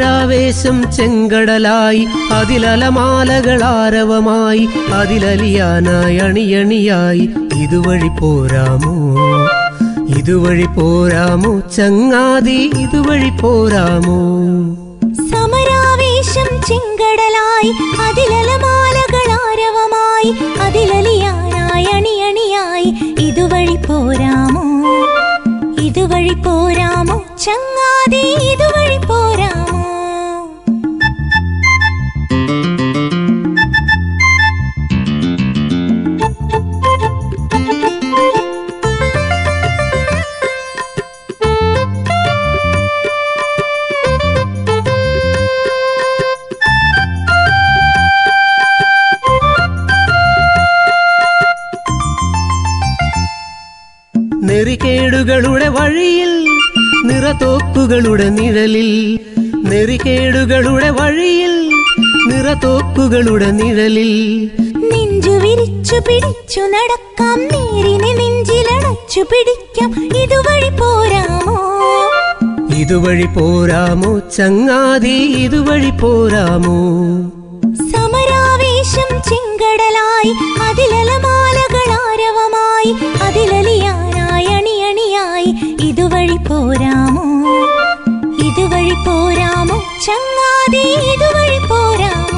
സമരാവേശം ചെങ്കടലായി അതിലലമാലകൾ ആരവമായി അതിലലിയാനായി അണിയണിയായി ഇതുവഴി പോരാമോ ഇതുവഴി പോരാമോ ചങ്ങാതി ഇതുവഴി പോരാമോ സമരാവേശം ചെങ്കടലായി അതിലലമാലകൾ ആരവമായി അതിലലിയാനായി അണിയണിയായി ഇതുവഴി പോരാമോ ഇതുവഴി പോരാമോ ചങ്ങാതി ഇതുവഴി പോരാമോ നെറികേടുകളുടെ വഴിയിൽ നിറത്തോക്കുകളുടെ നിഴലിൽ നെറികേടുകളുടെ വഴിയിൽ നിറത്തോക്കുകളുടെ നിഴലിൽ നെഞ്ചു വിരിച്ചു പിടിച്ചു നടക്കാം നേരിനെ നെഞ്ചിലടച്ചു പിടിക്കാം ഇതുവഴി പോരാമോ ഇതുവഴി പോരാമോ ചങ്ങാതി ഇതുവഴി പോരാമോ സമരാവേശം ചെങ്കടലായി അതിലലമാലകൾ ആരവമായി അതിലലിയാനായി അണിയണിയായി ഇതുവഴി പോരാമോ ഇതുവഴി പോരാമോ ചങ്ങാതി ഇതുവഴി പോരാമോ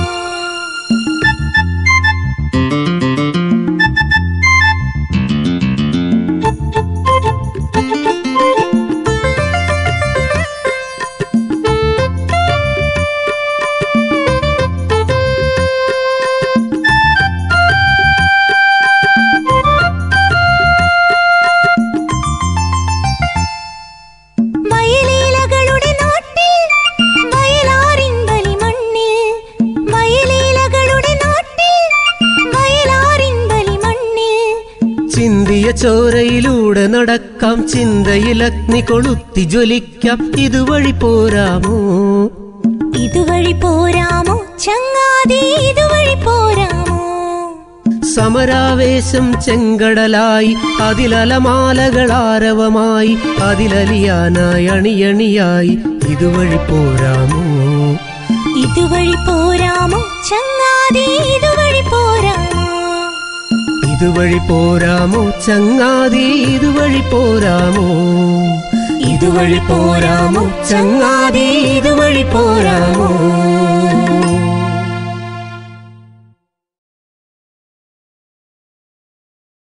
വയലീലകളുടെ നാട്ടിൽ വയലാറിൻ ബലിമണ്ണിൽ വയലീലകളുടെ നാട്ടിൽ വയലാറിൻ ബലിമണ്ണിൽ ചിന്തിയ ചോരയിലൂടെ നടക്കാം ചിന്തയിൽ അഗ്നി കൊളുത്തി ജ്വലിക്കാം ഇതുവഴി പോരാമോ ഇതുവഴി പോരാമോ ചങ്ങാതി ഇതുവഴി പോരാമോ സമരാവേശം ചെങ്കടലായി അതിലലമാലകൾ ആരവമായി അതിലലിയാനായി അണിയണിയായി ഇതുവഴി പോരാമോ ഇതുവഴി പോരാമോ ചങ്ങാതി ഇതുവഴി പോരാമോ ഇതുവഴി പോരാമോ ചങ്ങാതി ഇതുവഴി പോരാമോ ഇതുവഴി പോരാമോ ചങ്ങാതി ഇതുവഴി പോരാമോ